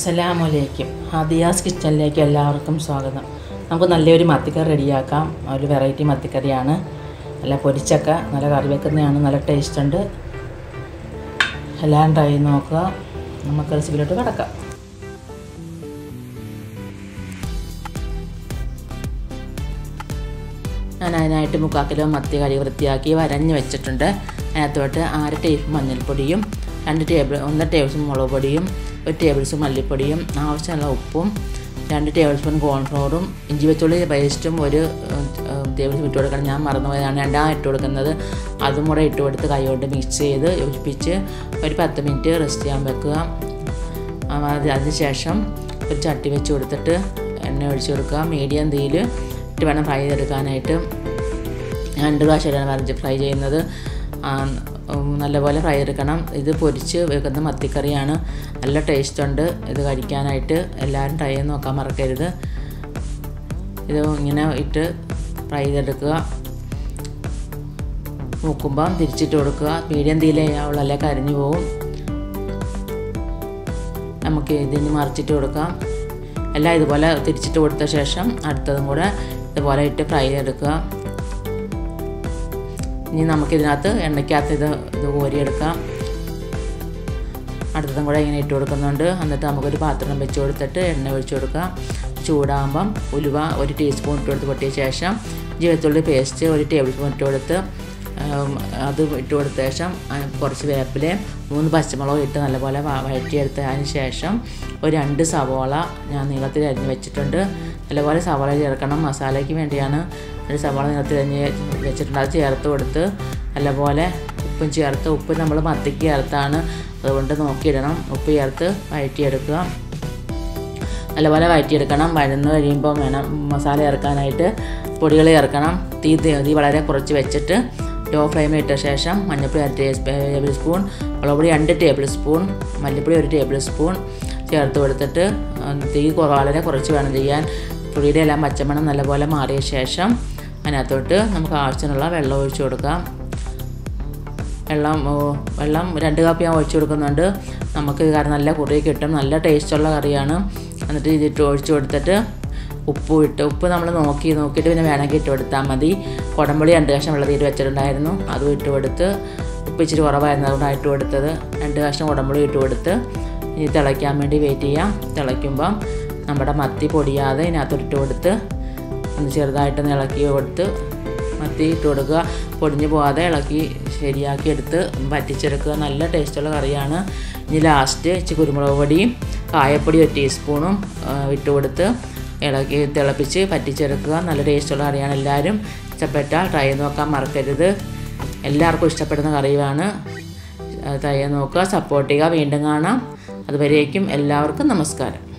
അസ്സലാമലൈക്കും ഹദിയാസ് കിച്ചണിലേക്ക് എല്ലാവർക്കും സ്വാഗതം നമുക്ക് നല്ലൊരു മത്തിക്കറി റെഡിയാക്കാം ഒരു വെറൈറ്റി മത്തിക്കറിയാണ് നല്ല പൊരിച്ചക്ക നല്ല കറി വെക്കുന്നതാണ് നല്ല ടേസ്റ്റ് ഉണ്ട് എല്ലാം ട്രൈ ചെയ്ത് നോക്കുക നമുക്ക് റെസിപ്പിയിലോട്ട് കിടക്കാം ഞാൻ അതിനായിട്ട് മുക്കാൽ കിലോ മത്തി കഴുകി വൃത്തിയാക്കി വരഞ്ഞ് വെച്ചിട്ടുണ്ട് അതിനകത്തോട്ട് അര ടീസ്പൂൺ മഞ്ഞൾപ്പൊടിയും രണ്ട് ടേബിൾ ഒന്നര ടേബിൾ സ്പൂൺ മുളക് പൊടിയും ഒരു ടേബിൾ സ്പൂൺ മല്ലിപ്പൊടിയും ആവശ്യമുള്ള ഉപ്പും രണ്ട് ടേബിൾ സ്പൂൺ കോൺഫ്ലോറും ഇഞ്ചി വെച്ചുള്ളി പേസ്റ്റും ഒരു ടേബിൾ സ്പൂൺ ഇട്ട് കൊടുക്കണം ഞാൻ മറന്നുപോയതാണ് രണ്ടാം ഇട്ട് കൊടുക്കുന്നത് അതും കൂടെ ഇട്ട് കൊടുത്ത് കൈകൊണ്ട് മിക്സ് ചെയ്ത് യോജിപ്പിച്ച് ഒരു പത്ത് മിനിറ്റ് റെസ്റ്റ് ചെയ്യാൻ വെക്കുക അതിന് ശേഷം ഒരു ചട്ടി വെച്ച് കൊടുത്തിട്ട് എണ്ണ ഒഴിച്ച് കൊടുക്കുക മീഡിയം തീയിൽ ഇട്ട് വേണം ഫ്രൈ ചെയ്തെടുക്കാനായിട്ട് രണ്ട് പ്രാവശ്യമാണ് വരച്ച് ഫ്രൈ ചെയ്യുന്നത് നല്ലപോലെ ഫ്രൈ എടുക്കണം ഇത് പൊരിച്ച് വെക്കുന്ന മത്തിക്കറിയാണ് നല്ല ടേസ്റ്റ് ഉണ്ട് ഇത് കഴിക്കാനായിട്ട് എല്ലാവരും ട്രൈ ചെയ്ത് നോക്കാൻ മറക്കരുത് ഇത് ഇങ്ങനെ ഇട്ട് ഫ്രൈ ചെയ്തെടുക്കുക മുക്കുമ്പം തിരിച്ചിട്ട് കൊടുക്കുക മീഡിയം തീയിലാവുള്ളല്ലേ കരിഞ്ഞു പോവും നമുക്ക് ഇതിന് മറിച്ചിട്ട് കൊടുക്കാം എല്ലാം ഇതുപോലെ തിരിച്ചിട്ട് കൊടുത്ത ശേഷം അടുത്തതും കൂടെ ഇതുപോലെ ഇട്ട് ഫ്രൈ ചെയ്തെടുക്കുക ഇനി നമുക്കിതിനകത്ത് എണ്ണയ്ക്കകത്ത് ഇത് ഇത് കോരിയെടുക്കാം അടുത്തതും കൂടെ ഇങ്ങനെ ഇട്ട് കൊടുക്കുന്നുണ്ട് എന്നിട്ട് നമുക്കൊരു പാത്രം വെച്ച് കൊടുത്തിട്ട് എണ്ണ ഒഴിച്ച് കൊടുക്കാം ചൂടാകുമ്പം ഉലുവ ഒരു ടീസ്പൂൺ ഇട്ട് കൊടുത്ത് പൊട്ടിയ ശേഷം ജീവത്തുള്ളി പേസ്റ്റ് ഒരു ടേബിൾ സ്പൂൺ ഇട്ട് കൊടുത്ത് അത് ഇട്ട് കൊടുത്ത ശേഷം കുറച്ച് വേപ്പിലയും മൂന്ന് പച്ചമുളകും ഇട്ട് നല്ലപോലെ വഴറ്റിയെടുത്തതിന് ശേഷം ഒരു രണ്ട് സവോള ഞാൻ നീളത്തിൽ അരിഞ്ഞ് വെച്ചിട്ടുണ്ട് നല്ലപോലെ സവോള ചേർക്കണം മസാലയ്ക്ക് വേണ്ടിയാണ് ഒരു സവോള നീളത്തിൽ അരിഞ്ഞ് വെച്ചിട്ടുണ്ട് അത് ചേർത്ത് കൊടുത്ത് നല്ലപോലെ ഉപ്പും ചേർത്ത് ഉപ്പ് നമ്മൾ മത്തിക്ക് ചേർത്താണ് അതുകൊണ്ട് നോക്കിയിടണം ഉപ്പ് ചേർത്ത് വഴറ്റിയെടുക്കുക നല്ലപോലെ വഴറ്റിയെടുക്കണം വഴന്ന് കഴിയുമ്പോൾ വേണം മസാല ചേർക്കാനായിട്ട് പൊടികൾ ചേർക്കണം തീ തീ വളരെ കുറച്ച് വെച്ചിട്ട് ലോ ഫ്ലെയിമിൽ ഇട്ട ശേഷം മഞ്ഞൾപ്പൊടി അര ടേബിൾ സ്പൂൺ മുളക് പൊടി രണ്ട് ടേബിൾ സ്പൂൺ മല്ലിപ്പൊടി ഒരു ടേബിൾ സ്പൂൺ ചേർത്ത് കൊടുത്തിട്ട് തീ വളരെ കുറച്ച് വേണം ചെയ്യാൻ പൊടിയുടെ എല്ലാം പച്ചമണം നല്ലപോലെ മാറിയ ശേഷം അതിനകത്തോട്ട് നമുക്ക് ആവശ്യത്തിനുള്ള വെള്ളം ഒഴിച്ചു കൊടുക്കാം വെള്ളം വെള്ളം രണ്ട് കാപ്പി ഞാൻ ഒഴിച്ചു കൊടുക്കുന്നുണ്ട് നമുക്ക് കറി നല്ല കുറി കിട്ടും നല്ല ടേസ്റ്റുള്ള കറിയാണ് എന്നിട്ട് ഇതിട്ട് ഒഴിച്ചു കൊടുത്തിട്ട് ഉപ്പ് ഇട്ട് ഉപ്പ് നമ്മൾ നോക്കി നോക്കിയിട്ട് പിന്നെ വേണമെങ്കിൽ ഇട്ട് കൊടുത്താൽ മതി കുടംപൊളി രണ്ട് കഷ്ണം വെള്ളത്തിൽ വെച്ചിട്ടുണ്ടായിരുന്നു അതും ഇട്ട് കൊടുത്ത് ഉപ്പ് ഇച്ചിരി കുറവായിരുന്നു അതുകൊണ്ടാണ് ഇട്ട് കൊടുത്തത് രണ്ട് കഷ്ണം കുടംപൊളി ഇട്ട് കൊടുത്ത് ഇനി തിളയ്ക്കാൻ വേണ്ടി വെയിറ്റ് ചെയ്യാം തിളയ്ക്കുമ്പം നമ്മുടെ മത്തി പൊടിയാതെ ഇതിനകത്തോട്ട് ഇട്ട് കൊടുത്ത് ഒന്ന് ചെറുതായിട്ടൊന്ന് ഇളക്കി കൊടുത്ത് മത്തി ഇട്ട് കൊടുക്കുക പൊടിഞ്ഞു പോകാതെ ഇളക്കി ശരിയാക്കി എടുത്ത് വറ്റിച്ചെടുക്കുക നല്ല ടേസ്റ്റുള്ള കറിയാണ് ഇനി ലാസ്റ്റ് ഇച്ചിരി കുരുമുളക് പൊടിയും കായപ്പൊടി ഒരു ടീസ്പൂണും ഇട്ട് കൊടുത്ത് ഇളക്കി തിളപ്പിച്ച് പറ്റിച്ചെടുക്കുക നല്ല ടേസ്റ്റുള്ള കറിയാണ് എല്ലാവരും ഇഷ്ടപ്പെട്ടാൽ ട്രൈ ചെയ്ത് നോക്കാൻ മറക്കരുത് എല്ലാവർക്കും ഇഷ്ടപ്പെടുന്ന കറിയാണ് ട്രൈ ചെയ്ത് നോക്കുക സപ്പോർട്ട് ചെയ്യുക വീണ്ടും കാണാം അതുവരേക്കും എല്ലാവർക്കും നമസ്കാരം